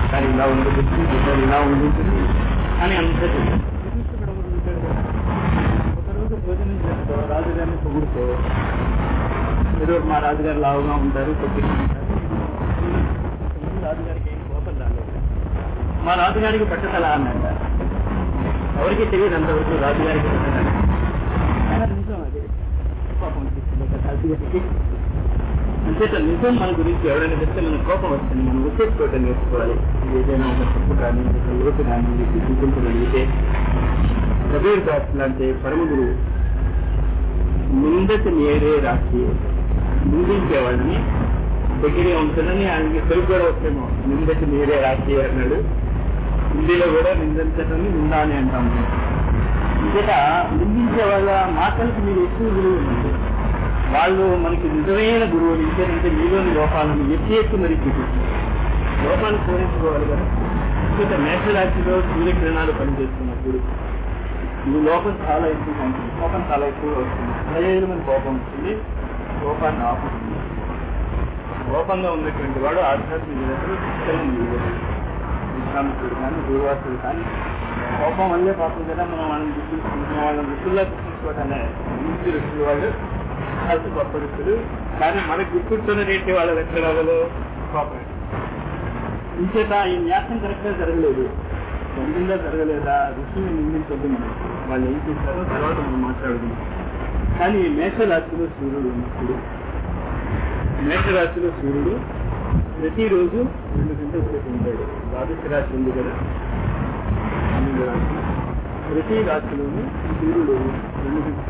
కానీ ఇలా ఉండదు ఇద్దరు ఇలా ఉంటుంది అని అంతా తెలియదు ఒకరోజు భోజనం చేస్తూ రాజుగారిని పొగుడుతూ మీరు మా రాజుగారు లావుగా ఉంటారు కొద్దిగా ఉంటారు రాజుగారికి ఏం కోపం రాలేదు మా రాజుగారికి పట్టుదల అన్నట్ట ఎవరికి తెలియదు అంతవరకు రాజుగారికి పట్టుదల ఆయన నిజం అది కోపం వచ్చింది ఒక రాజుగారికి అంచేత నిజం మన గురించి ఎవరైనా చెప్తే మన కోపం వస్తుంది మనం ఉచ్చేసుకోవటం నేర్చుకోవాలి ఏదైనా ఒక తప్పు కానీ ఒక లోటు కానీ గుర్తించగలిగితే కబీర్ దాస్ లాంటి పరమ గురువు నిందకు నేరే రాసి నిందించే వాళ్ళని దగ్గరే ఉంటుందని ఆయనకి తెలుగు కూడా వచ్చేమో నిందకు నేరే రాసి అన్నాడు హిందీలో కూడా నిందించడం నిందా అని అంటాము ఇంకట నిందించే వాళ్ళ మాటలకు మీరు ఎక్కువ గురువు ఉంది వాళ్ళు మనకి నిజమైన గురువులు ఇంకేంటంటే మీలోని లోపాలను ఎత్తి ఎత్తి మరి చూపిస్తారు లోపాన్ని పూరించుకోవాలి కదా ఇంకొక మేషరాశిలో సూర్యకిరణాలు పనిచేస్తున్నప్పుడు ఈ లోపం చాలా ఎక్కువగా ఉంటుంది కోపం చాలా ఎక్కువగా వస్తుంది ప్రయోజనమైన కోపం వస్తుంది కోపాన్ని ఆపుతుంది కోపంగా ఉన్నటువంటి వాడు ఆధ్యాత్మిక జగత్తులో శిక్షణ నిలబడి విశ్రామికుడు కానీ గురువాసుడు కానీ కోపం వల్లే పాపం కదా మనం వాళ్ళని గుర్తించుకుంటున్నాం వాళ్ళని ఋషుల్లా గుర్తించుకోవటానే మంచి ఋషులు వాళ్ళు అది గొప్ప ఋషులు కానీ మనకు గుర్తుంటున్నటువంటి వాళ్ళ లక్షణాలలో కోపం ఇంచేత ఈ న్యాసం కరెక్ట్ గా జరగలేదు సొంతంగా జరగలేదా ఋషుల్ని నిందించొద్దు మనం వాళ్ళు ఏం చేశారో తర్వాత మనం మాట్లాడుకుందాం కానీ ఈ మేషరాశిలో సూర్యుడు ఉన్నప్పుడు మేషరాశిలో సూర్యుడు ప్రతిరోజు రెండు గంటల సేపు ఉంటాడు ద్వాదశ రాశి ఉంది కదా పన్నెండు రాశి ప్రతి రాశిలోనూ సూర్యుడు రెండు గంటల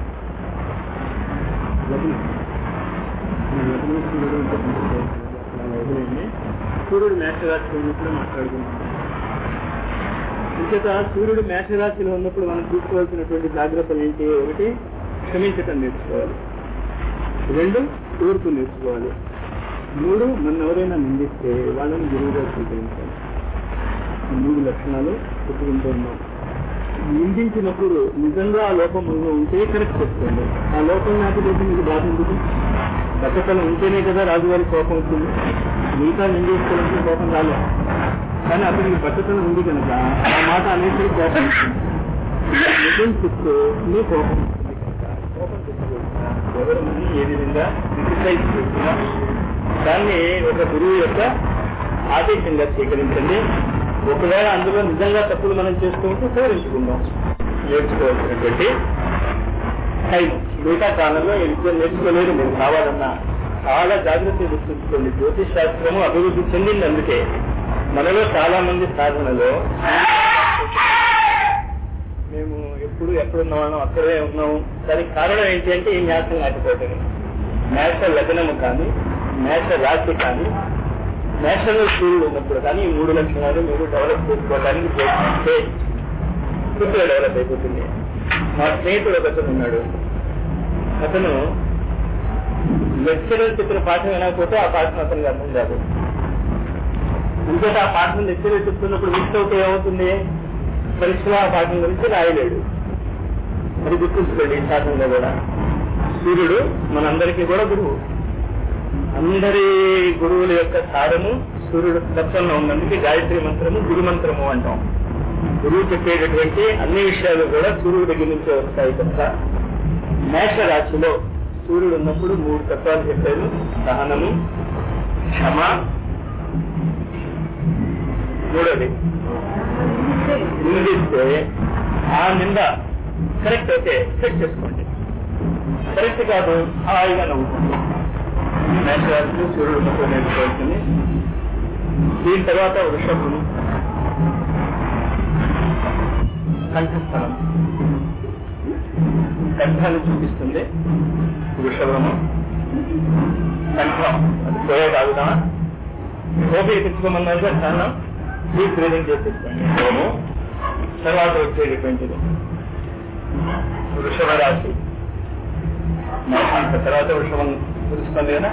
లగ్నం ఈ లగ్నం సూర్యుడు ఉంటే కొంచెం అలా వదిలేయండి సూర్యుడు మేషరాశిలో ఉన్నప్పుడు మాట్లాడుకుంటాం ఇంకేత సూర్యుడు మేషరాశిలో ఉన్నప్పుడు మనం చూసుకోవాల్సినటువంటి జాగ్రత్తలు ఏంటి ఒకటి క్షమించటం నేర్చుకోవాలి రెండు తూర్పు నేర్చుకోవాలి మూడు మన ఎవరైనా నిందిస్తే వాళ్ళని గురువుగా స్వీకరించాలి ఈ మూడు లక్షణాలు చెప్పుకుంటూ ఉన్నాం నిందించినప్పుడు నిజంగా ఆ లోపం మనలో ఉంటే కరెక్ట్ చెప్తుంది ఆ లోపం లేకపోతే మీకు బాధ ఎందుకు బట్టతలం ఉంటేనే కదా రాజుగారి కోపం ఉంటుంది మిగతా నిందించుకోవాలంటే కోపం రాలేదు కానీ అతనికి బట్టతనం ఉంది కనుక ఆ మాట అనేది కోపం వస్తుంది. నిజం చెప్తూ నీ కోపం వస్తుంది కనుక కోపం తెచ్చుకోవచ్చు ఎవరు మనల్ని ఏ విధంగా క్రిటిసైజ్ చేసినా దాన్ని ఒక గురువు యొక్క ఆదేశంగా స్వీకరించండి ఒకవేళ అందులో నిజంగా తప్పులు మనం చేస్తూ ఉంటే సవరించుకుందాం నేర్చుకోవాల్సినటువంటి టైం మిగతా కాలంలో ఈ విద్య నేర్చుకోలేదు మీరు కావాలన్నా చాలా జాగ్రత్త గుర్తుంచుకోండి జ్యోతిష్ శాస్త్రము అభివృద్ధి చెందింది అందుకే మనలో చాలా మంది సాధనలో మేము ఎప్పుడు ఎక్కడున్న వాళ్ళం అక్కడే ఉన్నాము దానికి కారణం ఏంటి అంటే ఈ న్యాసం లేకపోవటం మేష లగ్నము కానీ మేష రాశి కానీ మేషంలో సూర్యుడు ఉన్నప్పుడు కానీ ఈ మూడు లక్షణాలు మీరు డెవలప్ చేసుకోవడానికి ప్రయత్నిస్తే పూర్తిగా డెవలప్ అయిపోతుంది మా స్నేహితుడు ఒకతను ఉన్నాడు అతను లెక్చరర్ చెప్పిన పాఠం వినకపోతే ఆ పాఠం అతనికి అర్థం కాదు ఇంకోటి ఆ పాఠం లెక్చరర్ చెప్తున్నప్పుడు మిస్ అవుతే ఏమవుతుంది పరీక్షలో ఆ పాఠం గురించి రాయలేడు అది గుర్తుంచుకోండి ఈ శాతంలో కూడా సూర్యుడు మనందరికీ కూడా గురువు అందరి గురువుల యొక్క సారము సూర్యుడు తత్వంలో ఉన్నందుకు గాయత్రి మంత్రము గురు మంత్రము అంటాం గురువు చెప్పేటటువంటి అన్ని విషయాలు కూడా సూర్యుడి దగ్గర నుంచే వస్తాయి కనుక మేష రాశిలో సూర్యుడు ఉన్నప్పుడు మూడు తత్వాలు చెప్పారు సహనము క్షమ మూడోది నిందిస్తే ఆ నింద కరెక్ట్ అయితే సెట్ చేసుకోండి కరెక్ట్ కాదు హాయిగా నవ్వుకోండి మేషరాశిలో సూర్యుడు ఉన్నప్పుడు నేర్చుకోవాల్సింది దీని తర్వాత వృషభము కంఠస్థలం కంఠాన్ని చూపిస్తుంది వృషభము కంఠం అది పోయే కాదుదా ఓపిక తెచ్చుకోమన్నారు కదా చాలా డీప్ బ్రీదింగ్ చేపిస్తాను ఓము తర్వాత వచ్చేటటువంటిది వృషభ రాశి మేషాంత తర్వాత వృషభం తెలుస్తుంది కదా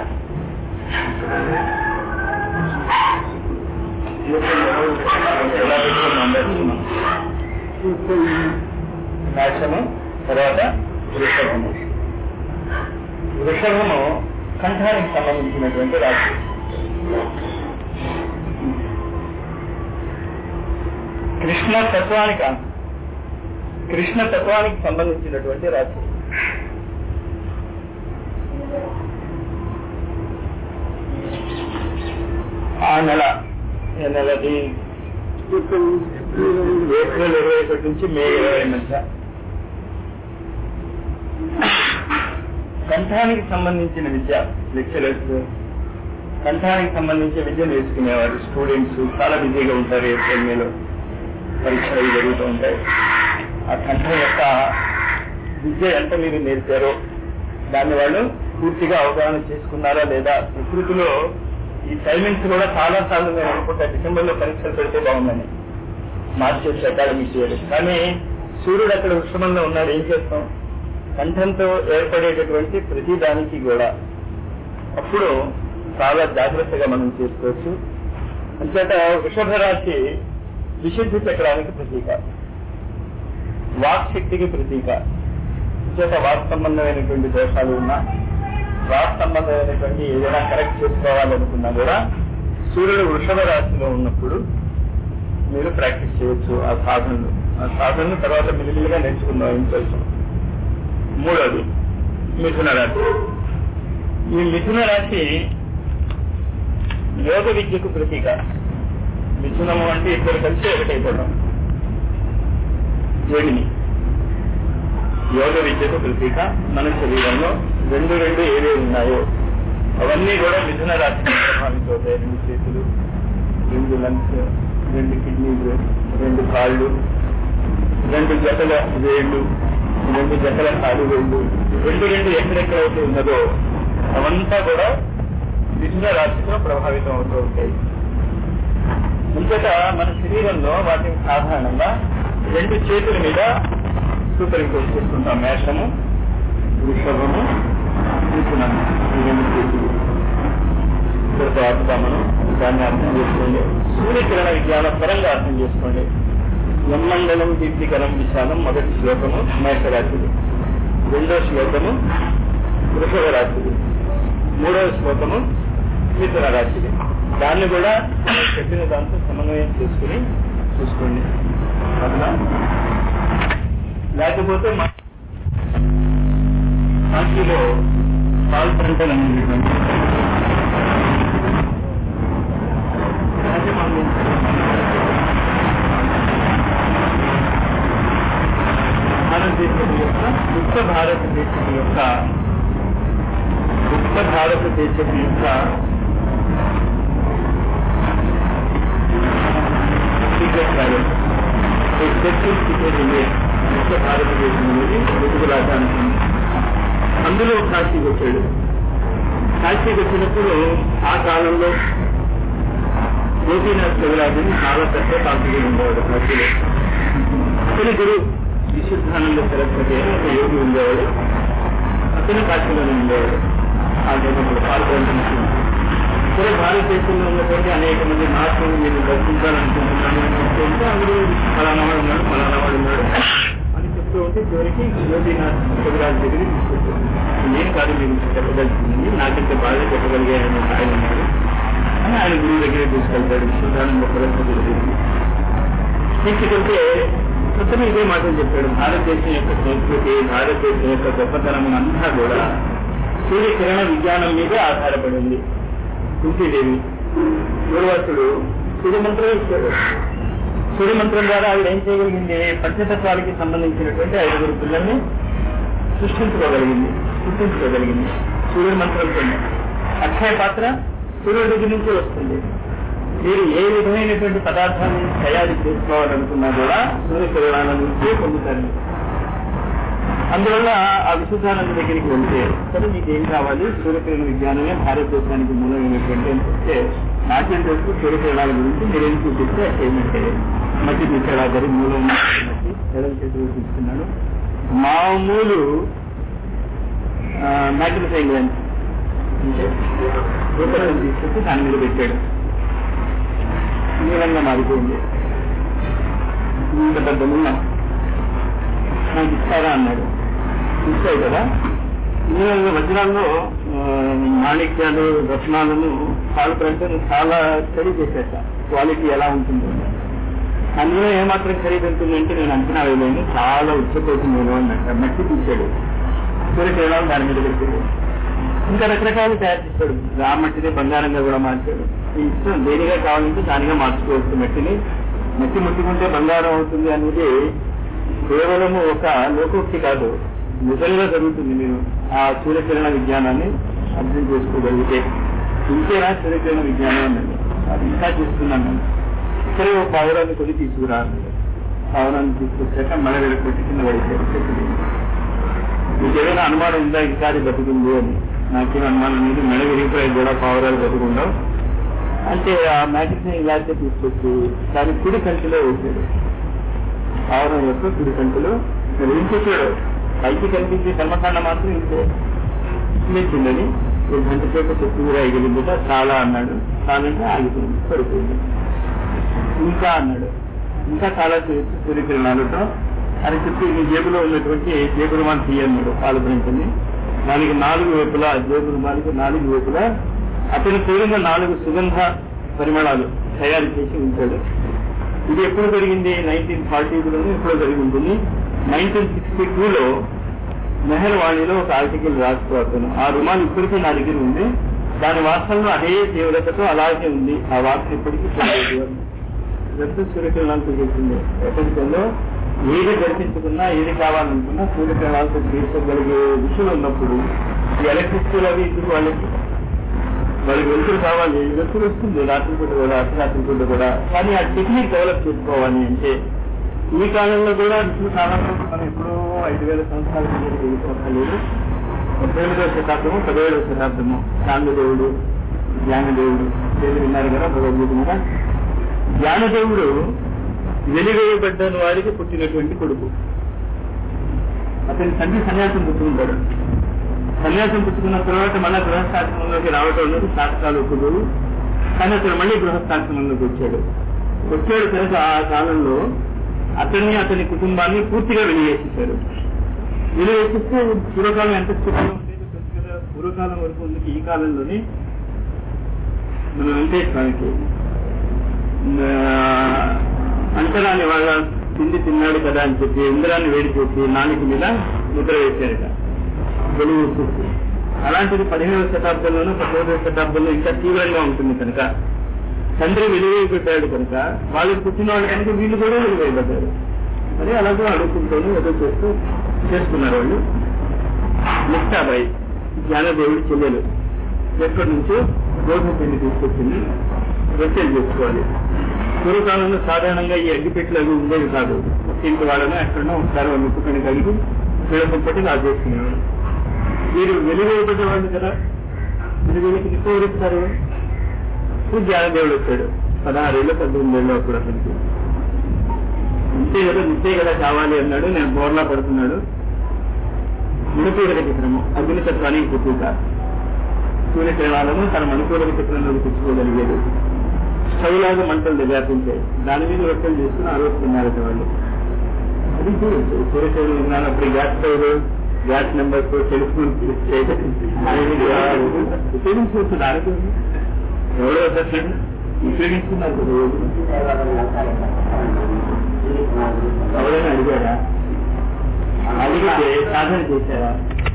ఎలా పెట్టుకున్నాం దర్శనం మేషము తర్వాత వృషభము వృషభము కంఠానికి సంబంధించినటువంటి రాశి కృష్ణ తత్వానికి ఆన్సర్ కృష్ణ తత్వానికి సంబంధించినటువంటి రాశి ఆ నెల ఏ నెలది ఏప్రిల్ ఇరవై ఒకటి నుంచి మే ఇరవై మధ్య కంఠానికి సంబంధించిన విద్య లెక్చరర్స్ కంఠానికి సంబంధించిన విద్య నేర్చుకునేవారు స్టూడెంట్స్ చాలా బిజీగా ఉంటారు ఏప్రిల్ మేలో పరీక్షలు అవి జరుగుతూ ఉంటాయి ఆ కంఠం యొక్క విద్య ఎంత మీరు నేర్పారో దాన్ని వాళ్ళు పూర్తిగా అవగాహన చేసుకున్నారా లేదా ప్రకృతిలో ఈ టైమింగ్స్ కూడా చాలా సార్లు నేను అనుకుంటా డిసెంబర్ లో పరీక్షలు పెడితే బాగుందని మార్చేసి అకాడమిక్ ఇయర్ కానీ సూర్యుడు అక్కడ వృషభంలో ఉన్నాడు ఏం చేస్తాం కంఠంతో ఏర్పడేటటువంటి ప్రతి దానికి కూడా అప్పుడు చాలా జాగ్రత్తగా మనం చేసుకోవచ్చు అంచేత వృషభ రాశి విశుద్ధి చక్రానికి ప్రతీక వాక్ శక్తికి ప్రతీక చేత వాక్ సంబంధమైనటువంటి దోషాలు ఉన్నా వాక్ సంబంధమైనటువంటి ఏదైనా కరెక్ట్ చేసుకోవాలనుకున్నా కూడా సూర్యుడు వృషభ రాశిలో ఉన్నప్పుడు మీరు ప్రాక్టీస్ చేయొచ్చు ఆ సాధనలు ఆ సాధనలు తర్వాత మిలిమిలిగా నేర్చుకుందాం ఏం తెలుసు మూడోది మిథున రాశి ఈ మిథున రాశి యోగ విద్యకు ప్రతీక మిథునము అంటే ఇద్దరు కలిసి ఒకటైపోవడం జోడిని యోగ విద్యకు ప్రతీక మన శరీరంలో రెండు రెండు ఏవేవి ఉన్నాయో అవన్నీ కూడా మిథున రాశి ప్రభావితవుతాయి రెండు చేతులు రెండు లంగ్స్ రెండు కిడ్నీలు రెండు కాళ్ళు రెండు జతల వేళ్ళు రెండు జతల కాలు వేళ్ళు రెండు రెండు ఎక్కడెక్కడైతే ఉన్నదో అవంతా కూడా మిథున రాశితో ప్రభావితం అవుతూ ఉంటాయి అంతటా మన శరీరంలో వాటిని సాధారణంగా రెండు చేతుల మీద సూపర్ ఇంపోజ్ చేసుకుంటాం మేషము వృషభము మిథునము ఈ రెండు చేతులు ఇక్కడితో ఆపుతాం మనం దాన్ని అర్థం చేసుకోండి సూర్యకిరణ విజ్ఞాన పరంగా అర్థం చేసుకోండి బ్రహ్మండలం దీప్తికరం విశాలం మొదటి శ్లోకము మేషరాశిది రెండో శ్లోకము వృషభ రాశిది మూడవ శ్లోకము మిథున రాశిది దాన్ని కూడా నేను చెప్పిన దాంతో సమన్వయం చేసుకుని చూసుకోండి అవునా లేకపోతే మా కాశీలో పాల్పంటలు అనేటువంటి భారతదేశం యొక్క ఉత్తర భారతదేశం యొక్క ఉత్తర భారతదేశం యొక్క సీక్రెట్ ప్యాలెస్ ఎగ్జెక్టివ్ సీక్రెట్ ఉంది ఉత్తర భారతదేశం అనేది వెతుకు రాజధానికి అందులో కాశీకి వచ్చాడు కాశీకి వచ్చినప్పుడు ఆ కాలంలో గోపీనాథ్ శివరాజుని చాలా పెద్ద కాశీగా ఉండేవాడు కాశీలో అతని గురు విశుద్ధానంద సరస్వతి అని ఒక యోగి ఉండేవాడు అతను కాశీలోనే ఉండేవాడు ఆ జగంలో పాల్గొంటున్నాడు ఇతర భారతదేశంలో ఉన్నటువంటి అనేక మంది మహాత్ములు మీరు దర్శించాలనుకుంటున్నాను అని చెప్తే అందరూ ఫలానా వాడు ఉన్నాడు ఫలానా వాడు ఉన్నాడు అని చెప్తూ ఉంటే చివరికి యోగినాథ్ శివరాజు దగ్గరికి తీసుకొచ్చాడు నేను కాదు మీరు చెప్పదలుచుకుంది నాకంటే బాగా చెప్పగలిగాయని ఆయన ఉన్నాడు అని ఆయన గురువు దగ్గరికి తీసుకెళ్తాడు విశుద్ధానంద సరస్వతి దగ్గరికి తీసుకెళ్తే అతను ఇదే మాటలు చెప్పాడు భారతదేశం యొక్క సంస్కృతి భారతదేశం యొక్క గొప్పతనం అంతా కూడా సూర్యకిరణ విజ్ఞానం మీదే ఆధారపడి ఉంది కుంతీదేవి పూర్వసుడు సూర్యమంత్రం ఇచ్చాడు సూర్యమంత్రం ద్వారా ఆవిడ ఏం చేయగలిగింది పంచతత్వాలకి సంబంధించినటువంటి ఐదుగురు పిల్లల్ని సృష్టించుకోగలిగింది సృష్టించుకోగలిగింది సూర్యుడి మంత్రంతో అక్షయ పాత్ర సూర్యుడి దగ్గర నుంచి వస్తుంది మీరు ఏ విధమైనటువంటి పదార్థాన్ని తయారు చేసుకోవాలనుకున్నా కూడా సూర్యకిరణాల నుంచే పొందుతారు అందువల్ల ఆ విశుద్ధానంద దగ్గరికి వెళ్తే సరే మీకు ఏం కావాలి సూర్యకిరణ విజ్ఞానమే భారతదేశానికి మూలమైనటువంటి అని చెప్తే నాట్యం చేస్తూ సూర్యకిరణాల గురించి మీరేం చూపిస్తే ఏమంటే మట్టి తీసేలాగరి మూలం మట్టి ఎడం చేతులు తీసుకున్నాడు మామూలు మ్యాగ్నిఫైంగ్ లెన్స్ అంటే రూపకం తీసుకొచ్చి దాని మీద పెట్టాడు నీలంగా మారిపోయింది ఇంత పెద్ద ముళ్ళ నాకు ఇస్తారా అన్నాడు ఇస్తాయి కదా నీలంగా వజ్రాల్లో ఆ, మాణిక్యాలు రత్నాలను పాలు ప్రకటన చాలా స్టడీ చేసేట క్వాలిటీ ఎలా ఉంటుందో ఆ నూనె ఏమాత్రం ఖరీదు ఉంటుందంటే నేను అంచనా వేయలేను చాలా ఉచ్చపోతుంది నేను అన్నట్టు మట్టి తీసాడు సూర్యకిరణాలు దాని మీద పెట్టాడు ఇంకా రకరకాలు తయారు చేస్తాడు ఆ మట్టిని బంగారంగా కూడా మార్చాడు ఈ ఇష్టం దేనిగా కావాలంటే దానిగా మార్చుకోవచ్చు మట్టిని మట్టి ముట్టుకుంటే బంగారం అవుతుంది అనేది కేవలము ఒక లోకోక్తి కాదు నిజంగా జరుగుతుంది మీరు ఆ సూర్యకిరణ విజ్ఞానాన్ని అర్థం చేసుకోగలిగితే ఇంకేనా సూర్యకిరణ విజ్ఞానం అన్నది అది ఇంకా చేస్తున్నాను నేను ఇక్కడే ఒక పావురాన్ని కొని తీసుకురా అన్నాడు. పావురాన్ని తీసుకొచ్చాక మళ్ళీ వెళ్ళి కింద పడిపోయాడు చెట్టు మీద. మీకు ఏదైనా అనుమానం ఉందా ఇంకా అది బతుకుంది అని నాకేం అనుమానం లేదు మెడ విరిగిపోయి కూడా పావురాలు బతుకుందాం అంటే ఆ మ్యాజిక్ ని ఇలాగే తీసుకొచ్చి దాని కుడి కంటిలో వేసాడు పావురం యొక్క కుడి కంటిలో మరి ఏం చెప్పాడు పైకి కనిపించే కర్మకాండ మాత్రం ఇంతే లేచిందని ఒక గంట సేపు చెట్టు కూడా ఎగిరిందిట చాలా అన్నాడు చాలా అంటే ఆగిపోయింది పడిపోయింది ఇంకా అన్నాడు ఇంకా చాలా చేయొచ్చు సూర్యకిరణాలతో అని చెప్పి నీ జేబులో ఉన్నటువంటి జేబులు మన తీయన్నాడు పాలు బ్రంచుని దానికి నాలుగు వైపులా జేబులు మాలికి నాలుగు వైపులా అతని పేరున్న నాలుగు సుగంధ పరిమళాలు తయారు చేసి ఉంచాడు ఇది ఎప్పుడు జరిగింది నైన్టీన్ ఫార్టీలోనే ఎప్పుడో జరిగి ఉంటుంది నైన్టీన్ సిక్స్టీ టూలో మెహర్ వాణిలో ఒక ఆర్టికల్ రాస్తూ అతను ఆ రుమాలు ఇప్పటికీ నా దగ్గర ఉంది దాని వాసనలో అదే తీవ్రతతో అలాగే ఉంది ఆ వాసన ఇప్పటికీ పోలేదు అని. ఇదంతా సూర్యకిరణాలతో చేసింది ప్రపంచంలో ఏది జరిపించుకున్నా ఏది కావాలనుకున్నా సూర్యకిరణాలతో చేసుకోగలిగే విషయం ఉన్నప్పుడు ఈ ఎలక్ట్రిసిటీ అవి ఎందుకు వాళ్ళకి వాళ్ళకి వెలుతురు కావాలి వెలుతురు వస్తుంది రాత్రిపూట కూడా అర్ధరాత్రి పూట కూడా కానీ ఆ టెక్నిక్ డెవలప్ చేసుకోవాలి అంటే ఈ కాలంలో కూడా విష్ణు కాలంలో మనం ఎప్పుడో ఐదు వేల సంవత్సరాల కింద వెళ్ళిపోలేదు పద్దెనిమిదవ శతాబ్దము పదిహేడవ శతాబ్దము చాంద్రదేవుడు జ్ఞానదేవుడు పేరు విన్నారు కదా భగవద్గీత మీద జ్ఞానదేవుడు వెలివేయబడ్డని వారికి పుట్టినటువంటి కొడుకు అతని తండ్రి సన్యాసం పుట్టుకుంటాడు సన్యాసం పుచ్చుకున్న తర్వాత మళ్ళా గృహస్థాశ్రమంలోకి రావడం అనేది శాస్త్రాలు ఒప్పుకోరు కానీ అతను మళ్ళీ గృహస్థాశ్రమంలోకి వచ్చాడు వచ్చాడు కనుక ఆ కాలంలో అతన్ని అతని కుటుంబాన్ని పూర్తిగా వెలివేసేశారు వెలివేసిస్తే పూర్వకాలం ఎంత స్థితిలో ఉండేది తెలుసు కదా పూర్వకాలం వరకు ఉంది ఈ కాలంలోని మన వెంకటేశ్వరానికి అంతరాన్ని వాళ్ళ తిండి తిన్నాడు కదా అని చెప్పి ఇంద్రాన్ని వేడి చేసి నాలుగు మీద ముద్ర వేశారట వెలుగు చూసి అలాంటిది పదిహేడవ శతాబ్దంలోనూ పదమూడవ శతాబ్దంలో ఇంకా తీవ్రంగా ఉంటుంది కనుక తండ్రి వెలువేయబడ్డాడు కనుక వాళ్ళకి పుట్టిన వాళ్ళు కనుక వీళ్ళు కూడా వెలువేయబడ్డారు మరి అలాగే అడుగుతుంటూనే ఏదో చేస్తూ చేస్తున్నారు వాళ్ళు ముక్తాబాయి జ్ఞానదేవుడి చెల్లెలు ఎక్కడి నుంచో గోధుమ పిండి తీసుకొచ్చింది రొట్టెలు చేసుకోవాలి పూర్వకాలంలో సాధారణంగా ఈ అగ్గిపెట్లు అవి ఉండేవి కాదు ఇంటి వాళ్ళని ఎక్కడో ఒకసారి వాళ్ళు ముక్కుకొని కలిగి పిల్లపట్టి నా చేసుకునేవాడు వీరు వెలువేయబడ్డ వాళ్ళు కదా మీరు వీళ్ళకి నిప్పవరిస్తారు జ్ఞానదేవుడు వచ్చాడు పదహారేళ్ళు పద్దెనిమిదేళ్ళు అప్పుడు అతనికి ఇంతే కదా ఇంతే కదా కావాలి అన్నాడు నేను బోర్లా పడుతున్నాడు అనుకూల చిత్రము అగ్ని తత్వానికి పుట్టుక సూర్యకిరణాలను తన అనుకూల చిత్రంలోకి తెచ్చుకోగలిగేది స్టవ్లాగా మంటలు వ్యాపించాయి దాని మీద రొట్టెలు చేసుకుని ఆలోచిస్తున్నారు వాళ్ళు అది చూడొచ్చు సూర్యకిరణం ఉన్నాను అప్పుడు gas stove gas number telephone ఉపయోగించుకోవచ్చు దానికి ఎవరో అసలు ఉపయోగించుకున్నారు కదా రోజు. ఎవరైనా అడిగారా అడిగితే సాధన చేశారా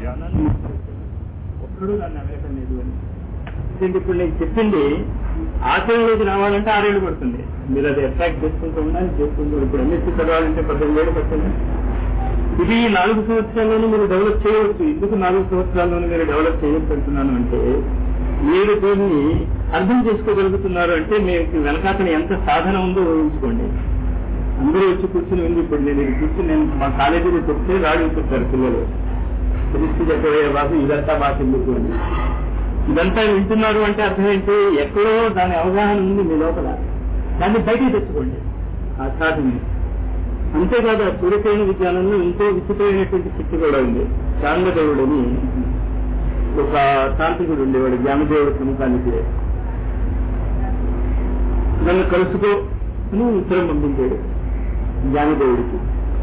ఒక్కడు నన్ను అడగటం లేదు అని ఎందుకంటే ఇప్పుడు నేను చెప్పింది ఆచరణలోకి రావాలంటే ఆరేళ్ళు పడుతుంది మీరు అది అట్రాక్ట్ చేసుకుంటూ ఉండాలి చేసుకుంటూ ఇప్పుడు ఎంఎస్సీ చదవాలంటే పద్దెనిమిది ఏళ్ళు పడుతుంది ఇది ఈ నాలుగు సంవత్సరాల్లోనూ మీరు డెవలప్ చేయవచ్చు ఎందుకు నాలుగు సంవత్సరాల్లోనూ మీరు డెవలప్ చేయొచ్చు అంటున్నాను అంటే మీరు దీన్ని అర్థం చేసుకోగలుగుతున్నారు అంటే మీకు వెనకాతన ఎంత సాధన ఉందో ఊహించుకోండి అందరూ వచ్చి కూర్చుని ఉంది ఇప్పుడు నేను ఇది కూర్చుని నేను మా కాలేజీలో చెప్తే రాడు చెప్తారు పిల్లలు తెలిసి చెప్పబోయే బాబు ఇదంతా బాగా ఎందుకు అని ఇదంతా వింటున్నారు అంటే అర్థం ఏంటి ఎక్కడో దాని అవగాహన ఉంది మీ లోపల దాన్ని బయటికి తెచ్చుకోండి ఆ సాధన అంతేకాదు ఆ సూర్యకిరణ విజ్ఞానంలో ఇంకో విచిత్రమైనటువంటి శక్తి కూడా ఉంది చాంద్రదేవుడు అని ఒక తాంత్రికుడు ఉండేవాడు జ్ఞానదేవుడు ప్రముఖానికి నన్ను కలుసుకో అని ఉత్తరం పంపించాడు జ్ఞానదేవుడికి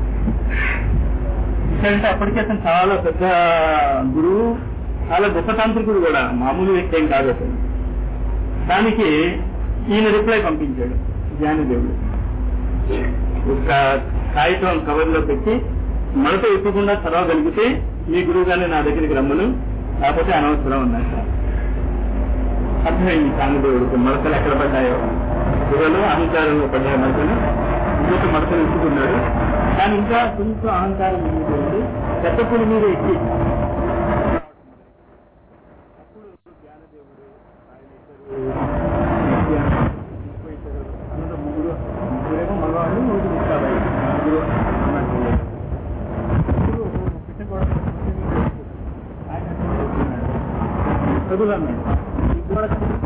అంటే అప్పటికే అతను చాలా పెద్ద గురువు చాలా గొప్ప తాంత్రికుడు కూడా మామూలు వ్యక్తి ఏం కాదు అతను దానికి ఈయన రిప్లై పంపించాడు జ్ఞానదేవుడు ఒక కాగితం కవర్లో పెట్టి మడత ఇప్పకుండా చదవగలిగితే మీ గురువు గారిని నా దగ్గరికి రమ్మను లేకపోతే అనవసరం అన్నట్ట అర్థమైంది కాంగదేవుడికి మడతలు ఎక్కడ పడ్డాయో గురువులు అహంకారంలో పడ్డాయి మడతలు ఇంకొక మడతలు ఇచ్చుకున్నాడు కానీ ఇంకా కొంచెం అహంకారం మిగిలిపోయింది పెద్ద పులి మీద ఎక్కి అప్పుడు జ్ఞానదేవుడు ఆయన ఇద్దరు ముప్పైతారు అందులో ముగ్గురు ముగ్గురేమో మగవాళ్ళు ముగ్గురు ముక్కాబాయి ముగ్గురు అన్నట్టు ఇప్పుడు పిట్ట గోడ ఆయన చదువు అన్నాడు ఈ గోడ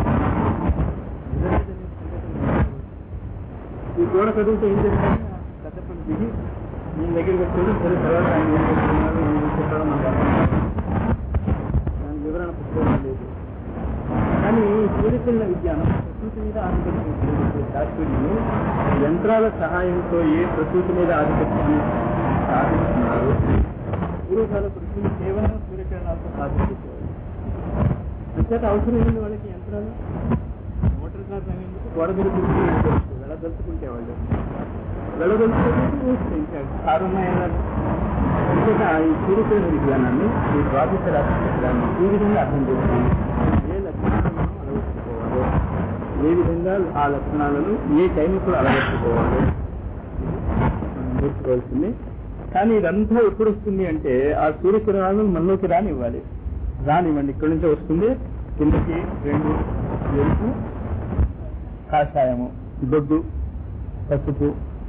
ఈ గోడ చదువుతూ ఏం చేస్తాను పెద్దపల్లి దిగి మీ దగ్గరికి వచ్చేది సరే తర్వాత ఆయన ఏం చేస్తున్నారు ఏం చెప్పడం నాకు అర్థం కాదు. దాని వివరణ పుస్తకం లేదు కానీ సూర్యకిరణ విజ్ఞానం ప్రకృతి మీద ఆధిపత్యం శాస్త్రులు యంత్రాల సహాయంతో ఏ ప్రకృతి మీద ఆధిపత్యాన్ని సాధిస్తున్నారు పూర్వకాల కృషిని కేవలం సూర్యకిరణాలతో సాధించేవారు అంతేత అవసరం ఏంటి వాళ్ళకి యంత్రాలు మోటార్ కార్ రంగంలో గోడ మీద కూర్చుని వెళ్ళదలుచుకుంటే వాళ్ళు వెళ్ళదలుచుకుంటే కారు ఉన్నాయన్నారు ఇంకొక ఈ సూర్యకిరణ విజ్ఞానాన్ని ఈ ద్వాదశ రాశి చక్రాన్ని ఈ విధంగా అర్థం చేసుకుని ఏ లక్షణాలను అలవర్చుకోవాలో ఏ విధంగా ఆ లక్షణాలను ఏ టైంలో అలవర్చుకోవాలో మనం నేర్చుకోవాల్సింది కానీ ఇదంతా ఎప్పుడు వస్తుంది అంటే ఆ సూర్యకిరణాలను మనలోకి రానివ్వాలి రానివ్వండి ఇక్కడి నుంచే వస్తుంది కిందకి రెండు ఎరుపు కాషాయము దొడ్డు పసుపు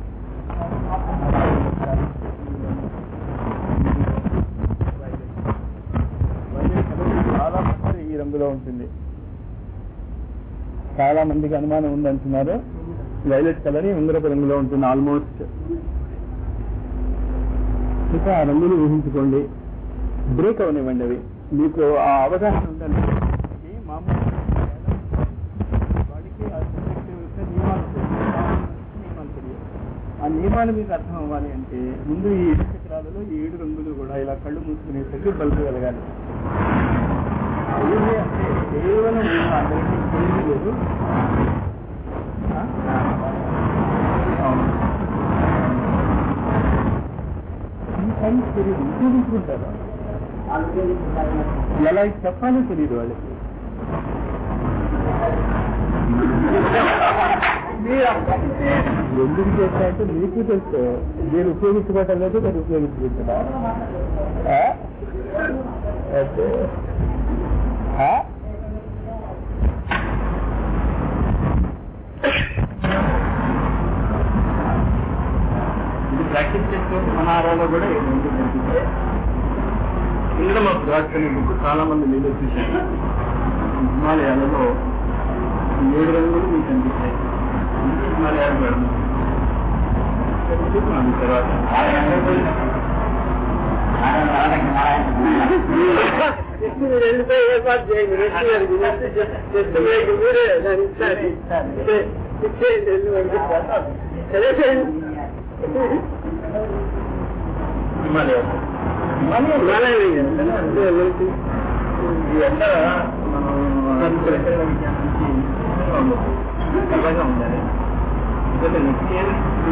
వైలెట్ కలర్ చాలా మంది ఈ రంగులో ఉంటుంది చాలా మందికి అనుమానం ఉంది అంటున్నారు వైలెట్ కలర్ ఉంగరపు రంగులో ఉంటుంది ఆల్మోస్ట్ ఇంకా ఆ రంగులు ఊహించుకోండి బ్రేక్ అవనివ్వండి అవి మీకు ఆ అవగాహన ఉండాలి ఈ మామూలు వాడికి ఆ subject యొక్క నియమాలు తెలియదు. నియమాలు తెలియదు ఆ నియమాలు మీకు అర్థం అవ్వాలి అంటే ముందు ఈ ఏడు చక్రాలలో ఈ ఏడు రంగులు కూడా ఇలా కళ్ళు మూసుకునేసరికి బల్బు కలగాలి ఏమి అంటే కేవలం నేను అందరికీ ఏమీ లేదు ఆ? అవును ఈ సైన్స్ తెలియదు ఉపయోగించుకుంటారు ఎలా చెప్పాలో తెలియదు వాళ్ళకి ఎందుకు చేస్తాయంటే మీకు తెలుసు నేను ఉపయోగించుకోవటం లేదు నేను ఉపయోగించుకుంటున్నా ఆ? అయితే ఆ? ఇది ప్రాక్టీస్ చేసుకుంటే మన ఆరాలో కూడా ఇది ఉంటుంది ఇందులో మాకు రాసుకునే బుక్ చాలా మంది మీరు చూశారు హిమాలయాలలో ఏడు రంగులు మీకు కనిపిస్తాయి అందుకే హిమాలయాలు పెడదాం చూస్తున్నాను తర్వాత మీరు వెళ్ళిపోయి ఏర్పాటు చేయండి రెడ్డి గారికి మీకు మీరే దాన్ని ఇచ్చారు ఇచ్చేయండి వెళ్ళి పంపిస్తారు సరే హిమాలయం ఈ ఎండ మనం చల్లగా ఉండాలి ఎందుకంటే నెక్స్ట్ ఇయర్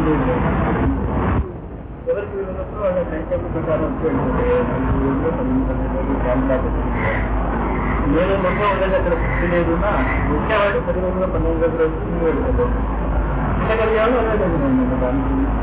ఎవరికి వీలున్నప్పుడు వాళ్ళ టైం టేబుల్ ప్రకారం వచ్చేయండి నేను మొత్తం ఉండేది అక్కడ ఫిఫ్టీ డేస్ ఉన్నా వచ్చేవాడు పది రోజులు పన్నెండు రోజులు వచ్చి వెళ్ళిపోతాం ఇంత కలిగాను అదే దానికి